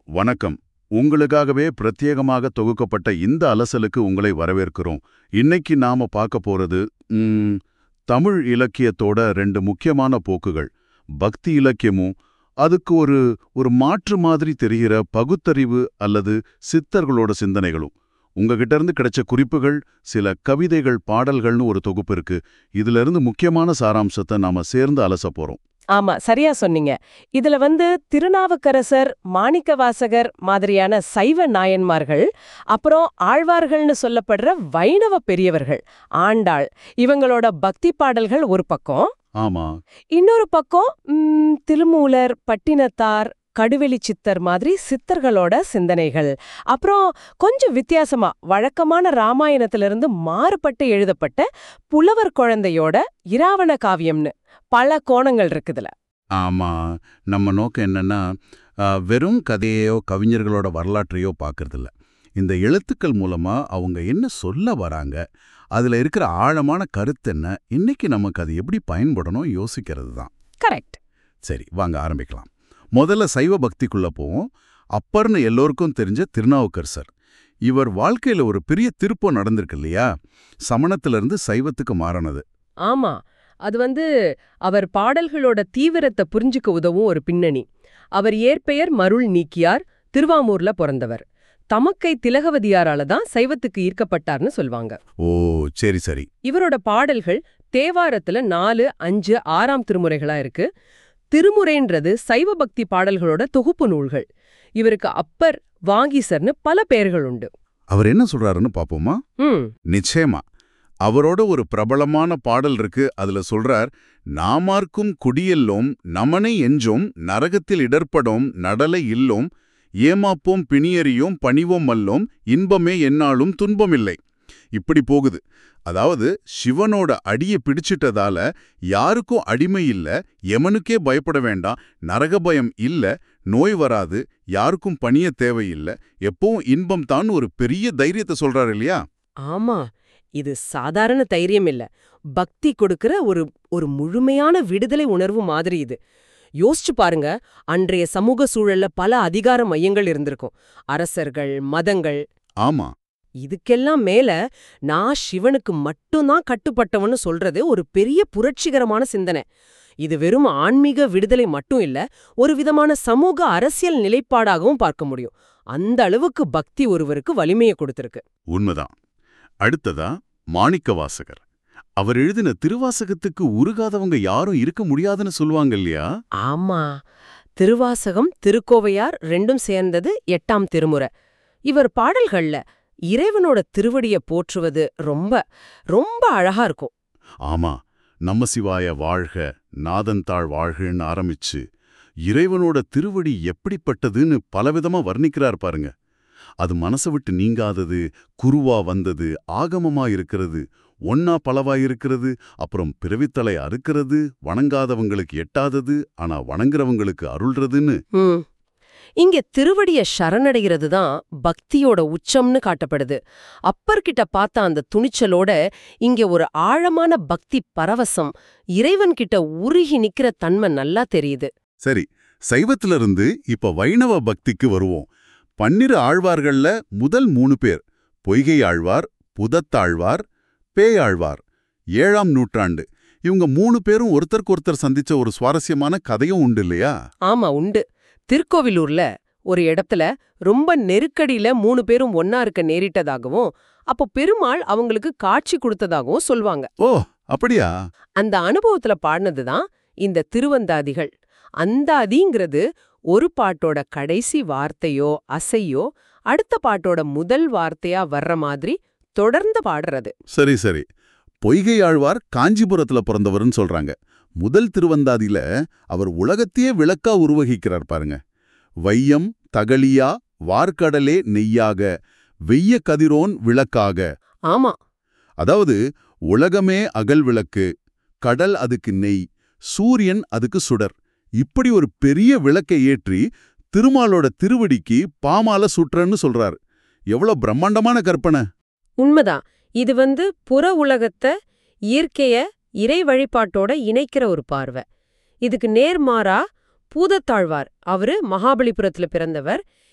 வணக்கம் உங்களுக்காகவே பிரத்யேகமாக தொகுக்கப்பட்ட இந்த அலசலுக்கு உங்களை வரவேற்கிறோம் இன்னைக்கு நாம பார்க்க போறது ம், தமிழ் இலக்கியத்தோட ரெண்டு முக்கியமான போக்குகள் பக்தி இலக்கியமும் அதுக்கு ஒரு ஒரு மாற்று மாதிரி தெரிகிற பகுத்தறிவு அல்லது சித்தர்களோட சிந்தனைகளும் உங்ககிட்ட இருந்து கிடைச்ச குறிப்புகள் சில கவிதைகள் பாடல்கள்னு ஒரு தொகுப்பு இருக்கு இதுல இருந்து முக்கியமான சாராம்சத்தை நாம சேர்ந்து அலச போறோம் ஆமா சரியா சொன்னீங்க இதுல வந்து திருநாவுக்கரசர் மாணிக்கவாசகர் மாதிரியான சைவ நாயன்மார்கள் அப்புறம் ஆழ்வார்கள்னு சொல்லப்படுற வைணவ பெரியவர்கள் ஆண்டாள் இவங்களோட பக்தி பாடல்கள் ஒரு பக்கம் ஆமா இன்னொரு பக்கம் ம், திருமூலர் பட்டினத்தார் கடுவெளி சித்தர் மாதிரி சித்தர்களோட சிந்தனைகள் அப்புறம் கொஞ்சம் வித்தியாசமா வழக்கமான ராமாயணத்திலிருந்து மாறுபட்டு எழுதப்பட்ட புலவர் குழந்தையோட இராவண காவியம்னு பல கோணங்கள் இருக்குதுல ஆமா நம்ம நோக்கம் என்னன்னா ஆ, வெறும் கதையையோ கவிஞர்களோட வரலாற்றையோ பார்க்கறதில்ல இந்த எழுத்துக்கள் மூலமா அவங்க என்ன சொல்ல வராங்க அதுல இருக்கிற ஆழமான கருத்து என்ன இன்னைக்கு நமக்கு அது எப்படி பயன்படணும் யோசிக்கிறது தான் கரெக்ட் சரி வாங்க ஆரம்பிக்கலாம் முதல்ல சைவ பக்திக்குள்ள போவோம் அப்பர்னு எல்லோருக்கும் தெரிஞ்ச திருநாவுக்கரசர் இவர் வாழ்க்கையில ஒரு பெரிய திருப்பம் நடந்திருக்கு இல்லையா சமணத்திலிருந்து சைவத்துக்கு மாறினது ஆமா அது வந்து அவர் பாடல்களோட தீவிரத்தை புரிஞ்சுக்க உதவும் ஒரு பின்னணி அவர் இயற்பெயர் மருள் நீக்கியார் திருவாமூர்ல பிறந்தவர் தமக்கை திலகவதியாரால தான் சைவத்துக்கு ஈர்க்கப்பட்டார்னு சொல்வாங்க ஓ சரி சரி இவரோட பாடல்கள் தேவாரத்துல நாலு அஞ்சு ஆறாம் திருமுறைகளா இருக்கு திருமுறைன்றது சைவ பக்தி பாடல்களோட தொகுப்பு நூல்கள் இவருக்கு அப்பர் வாங்கீசர்னு பல பெயர்கள் உண்டு அவர் என்ன சொல்றாருன்னு பாப்போமா ம் நிச்சயமா அவரோட ஒரு பிரபலமான பாடல் இருக்கு அதுல சொல்றார் நாமார்க்கும் குடியெல்லோம் நமனை எஞ்சோம் நரகத்தில் இடர்படோம் நடலை இல்லோம் ஏமாப்போம் பிணியறியோம் பணிவோம் அல்லோம் இன்பமே என்னாலும் துன்பமில்லை இப்படி போகுது அதாவது சிவனோட அடியை பிடிச்சிட்டதால யாருக்கும் அடிமை இல்ல எமனுக்கே பயப்பட வேண்டாம் நரக பயம் இல்ல நோய் வராது யாருக்கும் பணிய தேவையில்ல எப்பவும் இன்பம் தான் ஒரு பெரிய தைரியத்தை சொல்றாரு இல்லையா ஆமா இது சாதாரண தைரியம் இல்ல பக்தி கொடுக்கிற ஒரு ஒரு முழுமையான விடுதலை உணர்வு மாதிரி இது யோசிச்சு பாருங்க அன்றைய சமூக சூழல்ல பல அதிகார மையங்கள் இருந்திருக்கும் அரசர்கள் மதங்கள் ஆமா இதுக்கெல்லாம் மேல நான் சிவனுக்கு மட்டும்தான் கட்டுப்பட்டவன்னு சொல்றது ஒரு பெரிய புரட்சிகரமான சிந்தனை இது வெறும் ஆன்மீக விடுதலை மட்டும் இல்ல ஒரு விதமான சமூக அரசியல் நிலைப்பாடாகவும் பார்க்க முடியும் அந்த அளவுக்கு பக்தி ஒருவருக்கு வலிமையை கொடுத்திருக்கு உண்மைதான் அடுத்ததா மாணிக்கவாசகர் அவர் எழுதின திருவாசகத்துக்கு உருகாதவங்க யாரும் இருக்க முடியாதுன்னு சொல்லுவாங்க இல்லையா ஆமா திருவாசகம் திருக்கோவையார் ரெண்டும் சேர்ந்தது எட்டாம் திருமுறை இவர் பாடல்கள்ல இறைவனோட திருவடிய போற்றுவது ரொம்ப ரொம்ப அழகா இருக்கும் ஆமா நம்ம சிவாய வாழ்க நாதன்தாள் வாழ்கன்னு ஆரம்பிச்சு இறைவனோட திருவடி எப்படிப்பட்டதுன்னு பலவிதமா வர்ணிக்கிறார் பாருங்க அது மனசை விட்டு நீங்காதது குருவா வந்தது ஆகமமா இருக்கிறது ஒன்னா பலவா இருக்கிறது அப்புறம் பிறவித்தலை அறுக்கிறது வணங்காதவங்களுக்கு எட்டாதது ஆனா வணங்குறவங்களுக்கு அருள்றதுன்னு ம். இங்க திருவடிய சரணடைகிறது தான் பக்தியோட உச்சம்னு காட்டப்படுது அப்பர்கிட்ட பார்த்த அந்த துணிச்சலோட இங்க ஒரு ஆழமான பக்தி பரவசம் இறைவன் கிட்ட உருகி நிக்கிற தன்மை நல்லா தெரியுது சரி சைவத்திலிருந்து இப்ப வைணவ பக்திக்கு வருவோம் பன்னிரு ஆழ்வார்கள்ல முதல் மூணு பேர் பொய்கை ஆழ்வார் புதத்தாழ்வார் பேயாழ்வார் ஏழாம் நூற்றாண்டு இவங்க மூணு பேரும் ஒருத்தருக்கு ஒருத்தர் சந்திச்ச ஒரு சுவாரஸ்யமான கதையும் உண்டு இல்லையா ஆமா உண்டு திருக்கோவிலூர்ல ஒரு இடத்துல ரொம்ப நெருக்கடியில மூணு பேரும் ஒன்னா இருக்க நேரிட்டதாகவும் அப்போ பெருமாள் அவங்களுக்கு காட்சி கொடுத்ததாகவும் சொல்வாங்க ஓ அப்படியா அந்த அனுபவத்துல பாடினதுதான் இந்த திருவந்தாதிகள் அந்தாதிங்கிறது ஒரு பாட்டோட கடைசி வார்த்தையோ அசையோ அடுத்த பாட்டோட முதல் வார்த்தையா வர்ற மாதிரி தொடர்ந்து பாடுறது சரி சரி பொய்கை ஆழ்வார் காஞ்சிபுரத்துல பிறந்தவர்னு சொல்றாங்க முதல் திருவந்தாதியில அவர் உலகத்தையே விளக்கா உருவகிக்கிறார் பாருங்க வையம் தகழியா வார்க்கடலே நெய்யாக வெய்ய கதிரோன் விளக்காக ஆமா அதாவது உலகமே அகல் விளக்கு கடல் அதுக்கு நெய் சூரியன் அதுக்கு சுடர் இப்படி ஒரு பெரிய விளக்கை ஏற்றி திருமாலோட திருவடிக்கு பாமால சுற்றன்னு சொல்றாரு எவ்வளவு பிரம்மாண்டமான கற்பனை உண்மைதான் இது வந்து புற உலகத்தை இயற்கைய இறை வழிபாட்டோட இணைக்கிற ஒரு பார்வை இதுக்கு நேர்மாறா பூதத்தாழ்வார் அவரு மகாபலிபுரத்துல பிறந்தவர்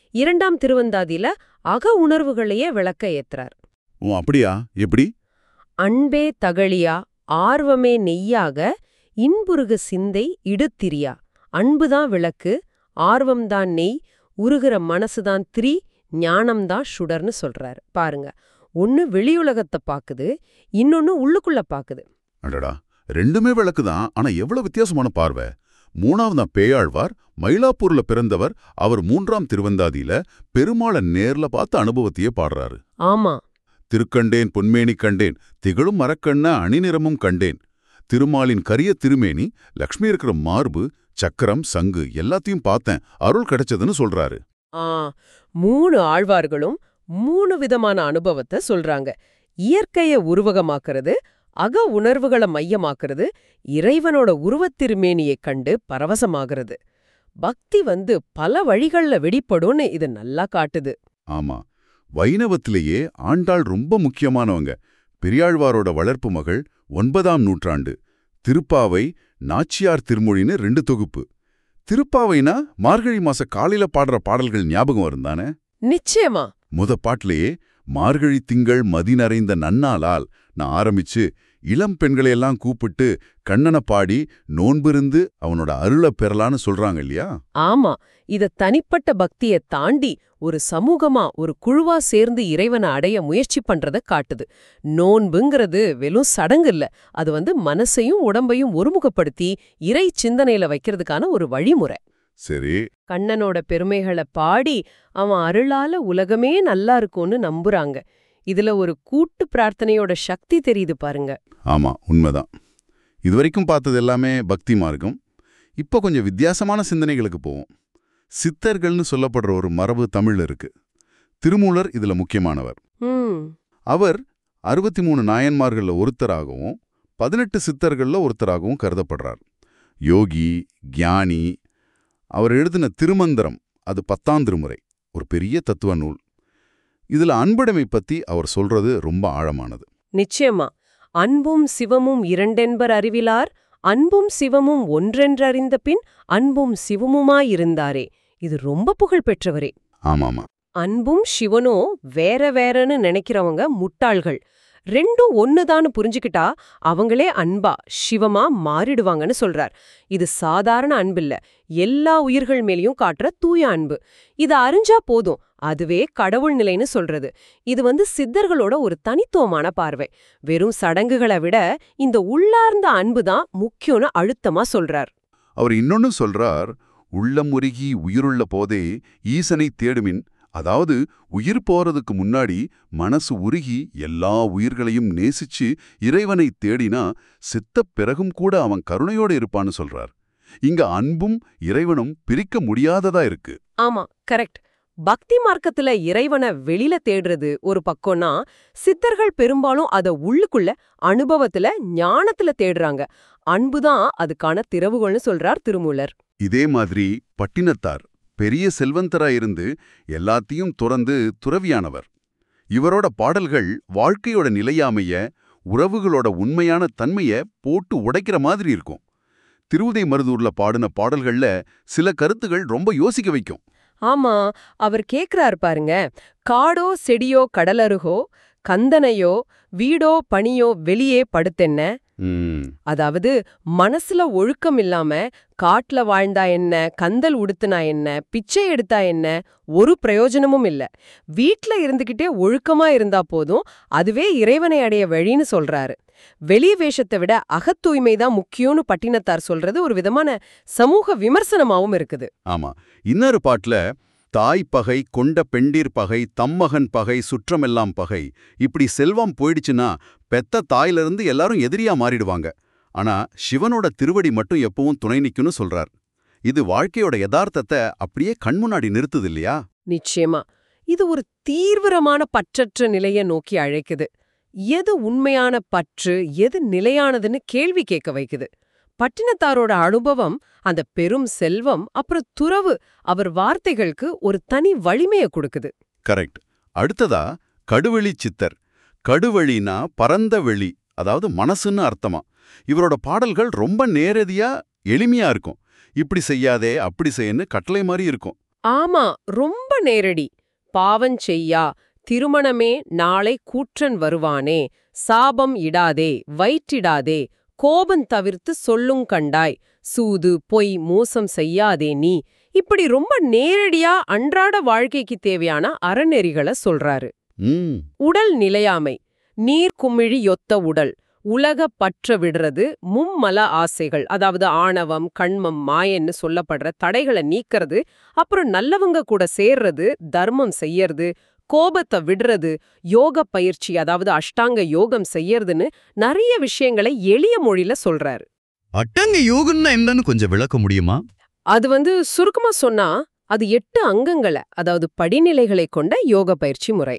இரண்டாம் திருவந்தாதியில அக உணர்வுகளையே விளக்க ஏத்துறார் ஓ அப்படியா எப்படி அன்பே தகழியா ஆர்வமே நெய்யாக இன்புருகு சிந்தை இடுத்திரியா அன்புதான் விளக்கு ஆர்வம்தான் நெய் உருகிற மனசுதான் திரி ஞானம்தான் சுடர்னு சொல்றாரு பாருங்க ஒன்னு வெளியுலகத்தை பாக்குது இன்னொன்னு உள்ளுக்குள்ள பாக்குது அடடா ரெண்டுமே விளக்கு தான் ஆனா எவ்வளவு வித்தியாசமான பார்வை மூணாவது பேயாழ்வார் மயிலாப்பூர்ல பிறந்தவர் அவர் மூன்றாம் திருவந்தாதியில பெருமாளை நேர்ல பார்த்த அனுபவத்தையே பாடுறாரு ஆமா திருக்கண்டேன் பொன்மேனி கண்டேன் திகழும் மரக்கண்ண அணிநிறமும் கண்டேன் திருமாலின் கரிய திருமேனி லக்ஷ்மி இருக்கிற மார்பு சக்கரம் சங்கு எல்லாத்தையும் பார்த்தேன் அருள் கிடைச்சதுன்னு சொல்றாரு ஆ மூணு ஆழ்வார்களும் மூணு விதமான அனுபவத்தை சொல்றாங்க இயற்கைய உருவகமாக்குறது அக உணர்வுகளை மையமாக்குறது இறைவனோட உருவத்திருமேனியை கண்டு பரவசமாகிறது பக்தி வந்து பல வழிகள்ல வெடிப்படும்னு இது நல்லா காட்டுது ஆமா வைணவத்திலேயே ஆண்டாள் ரொம்ப முக்கியமானவங்க பெரியாழ்வாரோட வளர்ப்பு மகள் ஒன்பதாம் நூற்றாண்டு திருப்பாவை நாச்சியார் திருமொழின்னு ரெண்டு தொகுப்பு திருப்பாவைனா மார்கழி மாச காலையில பாடுற பாடல்கள் ஞாபகம் வருந்தானே நிச்சயமா முத பாட்டிலேயே மார்கழி திங்கள் மதி நிறைந்த நன்னாளால் நான் ஆரம்பிச்சு இளம் பெண்களையெல்லாம் கூப்பிட்டு கண்ணனை பாடி நோன்பிருந்து அவனோட அருளை பெறலான்னு சொல்றாங்க இல்லையா ஆமா இத தனிப்பட்ட பக்தியை தாண்டி ஒரு சமூகமா ஒரு குழுவா சேர்ந்து இறைவனை அடைய முயற்சி பண்றத காட்டுது நோன்புங்கிறது வெறும் சடங்கு இல்ல அது வந்து மனசையும் உடம்பையும் ஒருமுகப்படுத்தி இறை சிந்தனையில வைக்கிறதுக்கான ஒரு வழிமுறை சரி கண்ணனோட பெருமைகளை பாடி அவன் அருளால உலகமே நல்லா இருக்கும்னு நம்புறாங்க இதுல ஒரு கூட்டு பிரார்த்தனையோட சக்தி தெரியுது பாருங்க ஆமா உண்மைதான் இதுவரைக்கும் பார்த்தது எல்லாமே பக்தி மார்க்கம் இப்போ கொஞ்சம் வித்தியாசமான சிந்தனைகளுக்கு போவோம் சித்தர்கள்னு சொல்லப்படுற ஒரு மரபு தமிழ்ல இருக்கு திருமூலர் இதுல முக்கியமானவர் ம் அவர் அறுபத்தி மூணு நாயன்மார்கள்ல ஒருத்தராகவும் பதினெட்டு சித்தர்கள்ல ஒருத்தராகவும் கருதப்படுறார் யோகி ஞானி அவர் எழுதின திருமந்திரம் அது பத்தாம் திருமுறை ஒரு பெரிய தத்துவ நூல் இதுல அன்புடைமை பத்தி அவர் சொல்றது ரொம்ப ஆழமானது நிச்சயமா அன்பும் சிவமும் இரண்டென்பர் அறிவிலார் அன்பும் சிவமும் ஒன்றென்றறிந்த பின் அன்பும் சிவமுமாயிருந்தாரே இது ரொம்ப புகழ் பெற்றவரே ஆமாமா அன்பும் சிவனோ வேற வேறன்னு நினைக்கிறவங்க முட்டாள்கள் ரெண்டும் ஒண்ணுதான்னு புரிஞ்சுக்கிட்டா அவங்களே அன்பா சிவமா மாறிடுவாங்கன்னு சொல்றார் இது சாதாரண அன்பில்ல எல்லா உயிர்கள் மேலயும் காட்டுற தூய அன்பு இது அறிஞ்சா போதும் அதுவே கடவுள் நிலைன்னு சொல்றது இது வந்து சித்தர்களோட ஒரு தனித்துவமான பார்வை வெறும் சடங்குகளை விட இந்த உள்ளார்ந்த அன்பு தான் முக்கியம்னு அழுத்தமா சொல்றார் அவர் இன்னொன்னு சொல்றார் உள்ளம் உருகி உயிருள்ள போதே ஈசனை தேடுமின் அதாவது உயிர் போறதுக்கு முன்னாடி மனசு உருகி எல்லா உயிர்களையும் நேசிச்சு இறைவனை தேடினா செத்த பிறகும் கூட அவன் கருணையோட இருப்பான்னு சொல்றார் இங்க அன்பும் இறைவனும் பிரிக்க முடியாததா இருக்கு ஆமா கரெக்ட் பக்தி மார்க்கத்துல இறைவனை வெளியில தேடுறது ஒரு பக்கம்னா சித்தர்கள் பெரும்பாலும் அத உள்ளுக்குள்ள அனுபவத்துல ஞானத்துல தேடுறாங்க அன்புதான் அதுக்கான திறவுகோல்னு சொல்றார் திருமூலர் இதே மாதிரி பட்டினத்தார் பெரிய செல்வந்தரா இருந்து எல்லாத்தையும் துறந்து துறவியானவர் இவரோட பாடல்கள் வாழ்க்கையோட நிலையாமைய உறவுகளோட உண்மையான தன்மைய போட்டு உடைக்கிற மாதிரி இருக்கும் திருவுதை மருதூர்ல பாடின பாடல்கள்ல சில கருத்துகள் ரொம்ப யோசிக்க வைக்கும் ஆமா அவர் கேக்குறாரு பாருங்க காடோ செடியோ கடலருகோ கந்தனையோ வீடோ பணியோ வெளியே படுத்தென்ன ம், அதாவது மனசுல ஒழுக்கம் இல்லாம காட்டுல வாழ்ந்தா என்ன கந்தல் உடுத்துனா என்ன பிச்சை எடுத்தா என்ன ஒரு பிரயோஜனமும் இல்ல வீட்ல இருந்துகிட்டே ஒழுக்கமா இருந்தா போதும் அதுவே இறைவனை அடைய வழின்னு சொல்றாரு வெளி வேஷத்தை விட அகத்தூய்மை தான் முக்கியம்னு பட்டினத்தார் சொல்றது ஒரு விதமான சமூக விமர்சனமாவும் இருக்குது ஆமா இன்னொரு பாட்டுல தாய் பகை கொண்ட பெண்டீர் பகை தம்மகன் பகை சுற்றமெல்லாம் பகை இப்படி செல்வம் போயிடுச்சுன்னா பெத்த தாயிலிருந்து எல்லாரும் எதிரியா மாறிடுவாங்க ஆனா சிவனோட திருவடி மட்டும் எப்பவும் துணை நிக்கும்னு சொல்றார் இது வாழ்க்கையோட யதார்த்தத்தை அப்படியே கண்முன்னாடி நிறுத்துது இல்லையா நிச்சயமா இது ஒரு தீவிரமான பற்றற்ற நிலைய நோக்கி அழைக்குது எது உண்மையான பற்று எது நிலையானதுன்னு கேள்வி கேட்க வைக்குது பட்டினத்தாரோட அனுபவம் அந்த பெரும் செல்வம் அப்புறம் துறவு அவர் வார்த்தைகளுக்கு ஒரு தனி வலிமைய கொடுக்குது கரெக்ட் அடுத்ததா கடுவெளி சித்தர் கடுவெளினா பரந்த வெளி அதாவது மனசுன்னு அர்த்தமா இவரோட பாடல்கள் ரொம்ப நேரடியா எளிமையா இருக்கும் இப்படி செய்யாதே அப்படி செய்யன்னு கட்டளை மாதிரி இருக்கும் ஆமா ரொம்ப நேரடி பாவம் செய்யா திருமணமே நாளை கூற்றன் வருவானே சாபம் இடாதே வயிற்றிடாதே கோபம் தவிர்த்து சொல்லுங் கண்டாய் சூது பொய் மோசம் செய்யாதே நீ இப்படி ரொம்ப நேரடியா அன்றாட வாழ்க்கைக்கு தேவையான அறநெறிகளை சொல்றாரு ம் உடல் நிலையாமை நீர் குமிழி ஒத்த உடல் உலக பற்ற விடுறது மும்மல ஆசைகள் அதாவது ஆணவம் கண்மம் மாயன்னு சொல்லப்படுற தடைகளை நீக்கிறது அப்புறம் நல்லவங்க கூட சேர்றது தர்மம் செய்யறது கோபத்தை விடுறது யோக பயிற்சி அதாவது அஷ்டாங்க யோகம் செய்யறதுன்னு நிறைய விஷயங்களை எளிய மொழியில சொல்றாரு அட்டங்க யோகம்னா என்னன்னு கொஞ்சம் விளக்க முடியுமா அது வந்து சுருக்கமா சொன்னா அது எட்டு அங்கங்களை அதாவது படிநிலைகளை கொண்ட யோக பயிற்சி முறை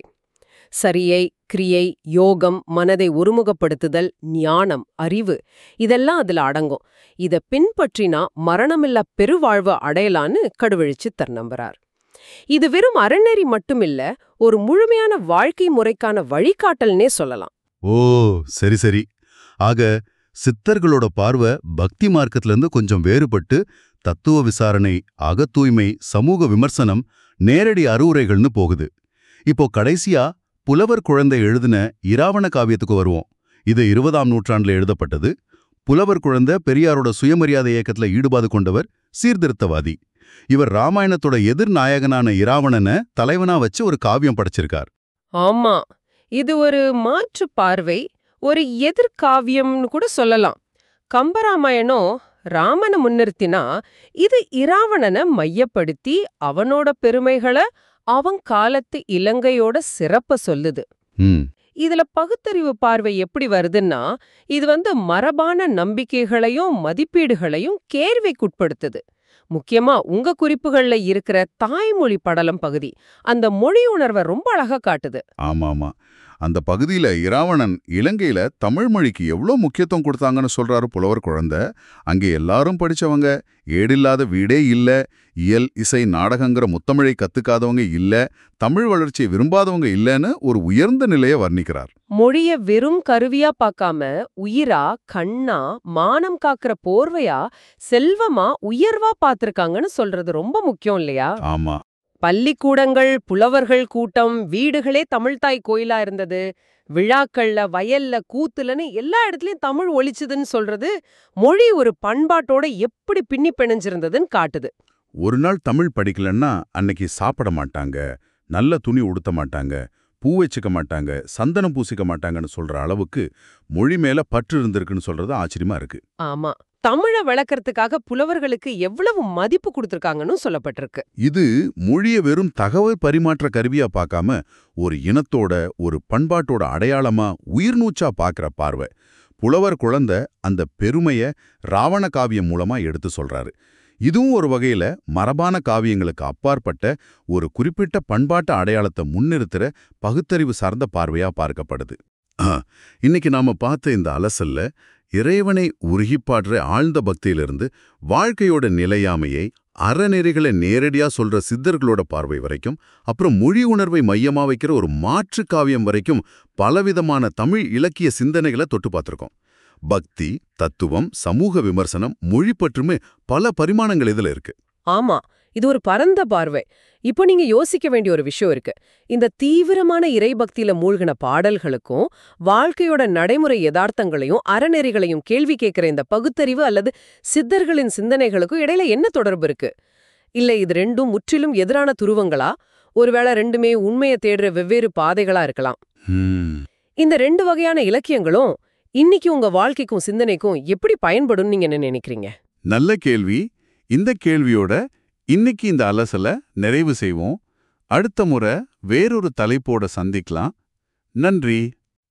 சரியை கிரியை யோகம் மனதை ஒருமுகப்படுத்துதல் ஞானம் அறிவு இதெல்லாம் அதுல அடங்கும் இத பின்பற்றினா மரணமில்லா பெருவாழ்வு அடையலான்னு கடுவழிச்சு நம்புறார் இது வெறும் அறநெறி மட்டுமில்ல ஒரு முழுமையான வாழ்க்கை முறைக்கான வழிகாட்டல்னே சொல்லலாம் ஓ சரி சரி ஆக சித்தர்களோட பார்வை பக்தி மார்க்கத்துல இருந்து கொஞ்சம் வேறுபட்டு தத்துவ விசாரணை அகத்தூய்மை சமூக விமர்சனம் நேரடி அறிவுரைகள்னு போகுது இப்போ கடைசியா புலவர் குழந்தை எழுதின இராவண காவியத்துக்கு வருவோம் இது இருபதாம் நூற்றாண்டுல எழுதப்பட்டது புலவர் குழந்தை பெரியாரோட சுயமரியாதை இயக்கத்துல ஈடுபாடு கொண்டவர் சீர்திருத்தவாதி இவர் ராமாயணத்தோட எதிர் நாயகனான இராவணனை தலைவனா வச்சு ஒரு காவியம் படைச்சிருக்கார் ஆமா இது ஒரு மாற்று பார்வை ஒரு எதிர்காவியம்னு கூட சொல்லலாம் கம்பராமாயணம் ராமனை முன்னிறுத்தினா இது இராவணனை மையப்படுத்தி அவனோட பெருமைகளை அவன் காலத்து இலங்கையோட சிறப்ப சொல்லுது ம் இதுல பகுத்தறிவு பார்வை எப்படி வருதுன்னா இது வந்து மரபான நம்பிக்கைகளையும் மதிப்பீடுகளையும் கேள்விக்குட்படுத்துது முக்கியமா உங்க குறிப்புகள்ல இருக்கிற தாய்மொழி படலம் பகுதி அந்த மொழி உணர்வை ரொம்ப அழகா காட்டுது ஆமா ஆமா அந்த பகுதியில இராவணன் இலங்கையில தமிழ் மொழிக்கு எவ்வளோ முக்கியத்துவம் கொடுத்தாங்கன்னு சொல்றாரு புலவர் குழந்தை அங்கே எல்லாரும் படிச்சவங்க ஏடில்லாத வீடே இல்ல இயல் இசை நாடகங்கிற முத்தமிழை கத்துக்காதவங்க இல்ல தமிழ் வளர்ச்சியை விரும்பாதவங்க இல்லைன்னு ஒரு உயர்ந்த நிலையை வர்ணிக்கிறார் மொழிய வெறும் கருவியா பார்க்காம உயிரா கண்ணா மானம் காக்கிற போர்வையா செல்வமா உயர்வா பார்த்திருக்காங்கன்னு சொல்றது ரொம்ப முக்கியம் இல்லையா ஆமா பள்ளிக்கூடங்கள் புலவர்கள் கூட்டம் வீடுகளே தமிழ்தாய் கோயிலா இருந்தது விழாக்கள்ல வயல்ல கூத்துலன்னு எல்லா இடத்துலயும் தமிழ் ஒலிச்சுதுன்னு சொல்றது மொழி ஒரு பண்பாட்டோட எப்படி பின்னி பிணைஞ்சிருந்ததுன்னு காட்டுது ஒரு நாள் தமிழ் படிக்கலன்னா அன்னைக்கு சாப்பிட மாட்டாங்க நல்ல துணி உடுத்த மாட்டாங்க பூ வச்சுக்க மாட்டாங்க சந்தனம் பூசிக்க மாட்டாங்கன்னு சொல்ற அளவுக்கு மொழி மேல பற்று இருந்திருக்குன்னு சொல்றது ஆச்சரியமா இருக்கு ஆமா தமிழ விளக்கறதுக்காக புலவர்களுக்கு எவ்வளவு மதிப்பு கொடுத்திருக்காங்கன்னு சொல்லப்பட்டிருக்கு இது மொழிய வெறும் தகவல் பரிமாற்ற கருவியா பார்க்காம ஒரு இனத்தோட ஒரு பண்பாட்டோட அடையாளமா உயிர்நூச்சா பார்க்கற பார்வை புலவர் குழந்தை அந்த பெருமைய ராவண காவியம் மூலமா எடுத்து சொல்றாரு இதுவும் ஒரு வகையில மரபான காவியங்களுக்கு அப்பாற்பட்ட ஒரு குறிப்பிட்ட பண்பாட்டு அடையாளத்தை முன்னிறுத்துற பகுத்தறிவு சார்ந்த பார்வையா பார்க்கப்படுது ஆ, இன்னைக்கு நாம பார்த்த இந்த அலசல்ல இறைவனை உருகிப்பாடுற ஆழ்ந்த பக்தியிலிருந்து வாழ்க்கையோட நிலையாமையை அறநெறிகளை நேரடியா சொல்ற சித்தர்களோட பார்வை வரைக்கும் அப்புறம் மொழி உணர்வை மையமா வைக்கிற ஒரு மாற்று காவியம் வரைக்கும் பலவிதமான தமிழ் இலக்கிய சிந்தனைகளை தொட்டு பார்த்திருக்கோம் பக்தி தத்துவம் சமூக விமர்சனம் மொழி பற்றுமே பல பரிமாணங்கள் இதுல இருக்கு ஆமா இது ஒரு பரந்த பார்வை இப்போ நீங்க யோசிக்க வேண்டிய ஒரு விஷயம் இருக்கு இந்த தீவிரமான இறைபக்தியில மூழ்கின பாடல்களுக்கும் வாழ்க்கையோட நடைமுறை யதார்த்தங்களையும் அறநெறிகளையும் கேள்வி கேட்கிற இந்த பகுத்தறிவு அல்லது சித்தர்களின் சிந்தனைகளுக்கும் இடையில என்ன தொடர்பு இருக்கு இல்ல இது ரெண்டும் முற்றிலும் எதிரான துருவங்களா ஒருவேளை ரெண்டுமே உண்மையை தேடுற வெவ்வேறு பாதைகளா இருக்கலாம் ஹம். இந்த ரெண்டு வகையான இலக்கியங்களும் இன்னைக்கு உங்க வாழ்க்கைக்கும் சிந்தனைக்கும் எப்படி பயன்படும் நீங்க என்ன நினைக்கிறீங்க நல்ல கேள்வி இந்த கேள்வியோட இன்னைக்கு இந்த அலசலை நிறைவு செய்வோம் அடுத்த முறை வேறொரு தலைப்போட சந்திக்கலாம் நன்றி